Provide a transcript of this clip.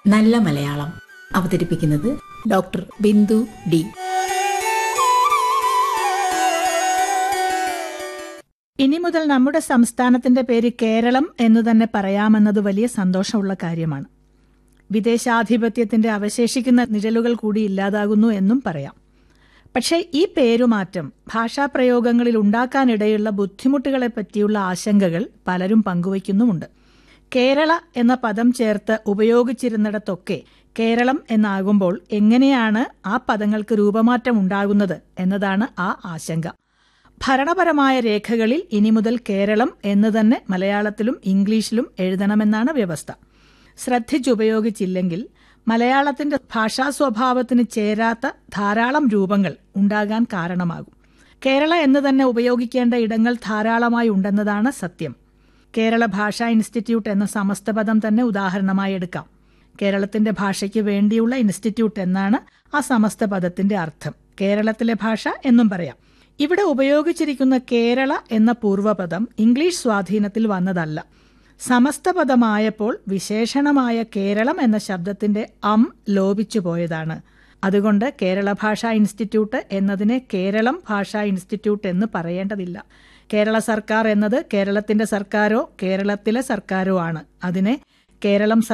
നല്ല മലയാളം അവതരിപ്പിക്കുന്നത് doctor Bindu D ഇനി മുതൽ നമ്മുടെ സംസ്ഥാനത്തിന്റെ പേര് കേരളം എന്ന് തന്നെ പറയാമെന്നത് വലിയ സന്തോഷമുള്ള കാര്യമാണ് വിദേശാധിപത്യത്തിന്റെ അവശേഷിക്കുന്ന നിഴലുകൾ കൂടി ഇല്ലാതാകുന്നു എന്നും പറയാം പക്ഷേ ഈ പേരുമാറ്റം ഭാഷാപ്രയോഗങ്ങളിൽ ഉണ്ടാക്കാനിടയുള്ള ബുദ്ധിമുട്ടുകളെ പറ്റിയുള്ള ആശങ്കകൾ പലരും പങ്കുവയ്ക്കുന്നുമുണ്ട് കേരള എന്ന പദം ചേർത്ത് ഉപയോഗിച്ചിരുന്നിടത്തൊക്കെ കേരളം എന്നാകുമ്പോൾ എങ്ങനെയാണ് ആ പദങ്ങൾക്ക് രൂപമാറ്റം ഉണ്ടാകുന്നത് എന്നതാണ് ആ ആശങ്ക ഭരണപരമായ രേഖകളിൽ ഇനി മുതൽ കേരളം എന്ന് തന്നെ മലയാളത്തിലും ഇംഗ്ലീഷിലും എഴുതണമെന്നാണ് വ്യവസ്ഥ ശ്രദ്ധിച്ചുപയോഗിച്ചില്ലെങ്കിൽ മലയാളത്തിന്റെ ഭാഷാ സ്വഭാവത്തിന് ചേരാത്ത ധാരാളം രൂപങ്ങൾ ഉണ്ടാകാൻ കാരണമാകും കേരള എന്ന് തന്നെ ഉപയോഗിക്കേണ്ട ഇടങ്ങൾ ധാരാളമായി ഉണ്ടെന്നതാണ് സത്യം കേരള ഭാഷാ ഇൻസ്റ്റിറ്റ്യൂട്ട് എന്ന സമസ്ത പദം തന്നെ ഉദാഹരണമായി എടുക്കാം കേരളത്തിന്റെ ഭാഷയ്ക്ക് വേണ്ടിയുള്ള ഇൻസ്റ്റിറ്റ്യൂട്ട് എന്നാണ് ആ സമസ്ത പദത്തിന്റെ അർത്ഥം കേരളത്തിലെ ഭാഷ എന്നും പറയാം ഇവിടെ ഉപയോഗിച്ചിരിക്കുന്ന കേരള എന്ന പൂർവ്വപദം ഇംഗ്ലീഷ് സ്വാധീനത്തിൽ വന്നതല്ല സമസ്ത പദമായപ്പോൾ വിശേഷണമായ കേരളം എന്ന ശബ്ദത്തിന്റെ അം ലോപിച്ചു പോയതാണ് അതുകൊണ്ട് കേരള ഭാഷാ ഇൻസ്റ്റിറ്റ്യൂട്ട് എന്നതിനെ കേരളം ഭാഷാ ഇൻസ്റ്റിറ്റ്യൂട്ട് എന്ന് പറയേണ്ടതില്ല കേരള സർക്കാർ എന്നത് കേരളത്തിന്റെ സർക്കാരോ കേരളത്തിലെ സർക്കാരോ ആണ് അതിനെ കേരളം